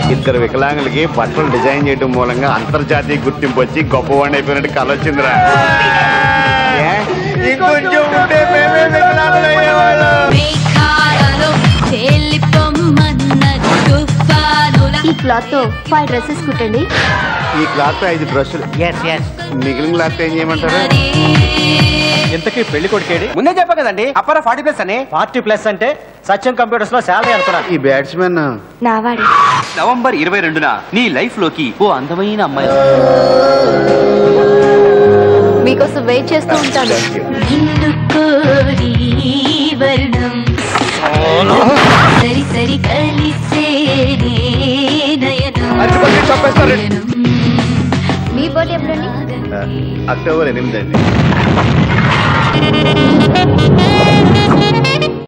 ఇద్దరు వికలాంగులకి బట్టలు డిజైన్ చేయడం మూలంగా అంతర్జాతీయ గుర్తింపు వచ్చి గొప్పవాడిని అయిపోయినట్టు కళ వచ్చిందిరా ఏ? ఇంకొంచెం ఉంటే మేమే వికలాంగులు అయ్యేవాళ్ళం. మేఘాలలో తేలిపొమ్మన్న తుఫానుల ఈ క్లాత్ తో ఫైవ్ డ్రెస్సెస్ కుట్టండి ఈ క్లాత్ ఐదు డ్రెస్సులు ఎస్ ఎస్ మిగిలిన క్లాత్ ఏం చేయమంటారు ఇంతకీ పెళ్లి కొడుకేడి ముందే చెప్పా కదండి అప్పర ఫార్టీ ప్లస్ అని ఫార్టీ ప్లస్ అంటే సత్యం కంప్యూటర్స్ లో శాలరీ అనుకున్నాను ఈ బ్యాట్స్మెన్ నావాడే నవంబర్ ఇరవై రెండున నీ లైఫ్ లోకి ఓ అందమైన అమ్మాయి మీకోసం వెయిట్ చేస్తూ ఉంటాను నిన్ను కోరి వర్ణం సరి సరి కలిసేనే నయనం మీ బర్త్డే ఎప్పుడండి అక్టోబర్ ఎనిమిది అండి